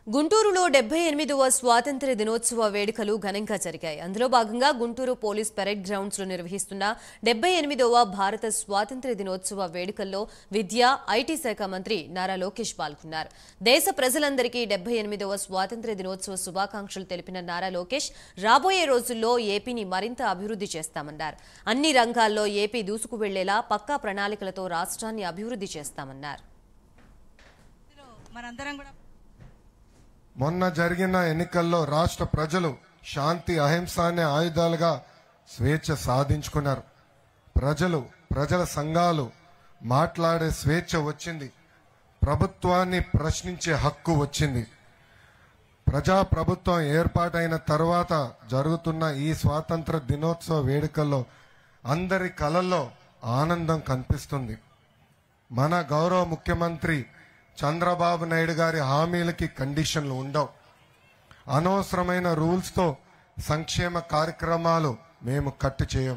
గుంటూరులో డెబ్బై ఎనిమిదవ స్వాతంత్ర్య దినోత్సవ వేడుకలు ఘనంగా జరిగాయి అందులో భాగంగా గుంటూరు పోలీస్ పెరేడ్ గ్రౌండ్స్ లో నిర్వహిస్తున్న డెబ్బై ఎనిమిదవ భారత స్వాతంత్ర్య దినోత్సవ వేడుకల్లో విద్యా ఐటీ శాఖ మంత్రి నారా లోకేష్ పాల్గొన్నారు దేశ ప్రజలందరికీ డెబ్బై ఎనిమిదవ స్వాతంత్ర్య దినోత్సవ శుభాకాంక్షలు తెలిపిన నారా లోకేష్ రాబోయే రోజుల్లో ఏపీని మరింత అభివృద్ధి చేస్తామన్నారు అన్ని రంగాల్లో ఏపీ దూసుకు వెళ్లేలా పక్కా ప్రణాళికలతో రాష్ట్రాన్ని అభివృద్ధి చేస్తామన్నారు ఇందులో మనందరం కూడా మొన్న జరిగిన ఎన్నికల్లో రాష్ట్ర ప్రజలు శాంతి అహింస అనే ఆయుధాలుగా స్వేచ్ఛ సాధించుకున్నారు ప్రజలు ప్రజల సంఘాలు మాట్లాడే స్వేచ్ఛ వచ్చింది ప్రభుత్వాన్ని ప్రశ్నించే హక్కు వచ్చింది ప్రజా ప్రభుత్వం ఏర్పాటైన తర్వాత జరుగుతున్న ఈ స్వాతంత్ర దినోత్సవ వేడుకల్లో అందరి కళల్లో ఆనందం కనిపిస్తుంది మన గౌరవ ముఖ్యమంత్రి చంద్రబాబు నాయుడు గారి హామీలకి కండిషన్లు ఉండవు అనవసరమైన రూల్స్తో సంక్షేమ కార్యక్రమాలు మేము కట్టు చేయం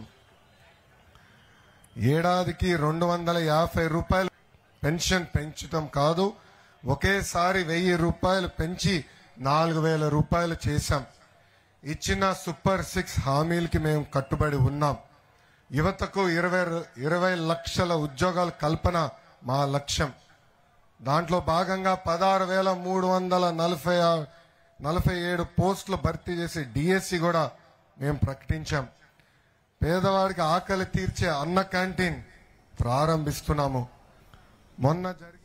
ఏడాదికి రెండు వందల యాభై రూపాయలు పెన్షన్ పెంచటం కాదు ఒకేసారి వెయ్యి రూపాయలు పెంచి నాలుగు వేల రూపాయలు చేశాం ఇచ్చిన సూపర్ సిక్స్ హామీలకి మేము కట్టుబడి ఉన్నాం యువతకు ఇరవై ఇరవై లక్షల ఉద్యోగాల కల్పన మా లక్ష్యం దాంట్లో భాగంగా పదహారు వేల మూడు వందల నలభై ఆ- నలభై ఏడు పోస్టులు భర్తీ చేసి డిఎస్సి కూడా మేము ప్రకటించాం పేదవాడికి ఆకలి తీర్చే అన్న క్యాంటీన్ ప్రారంభిస్తున్నాము మొన్న జరిగిన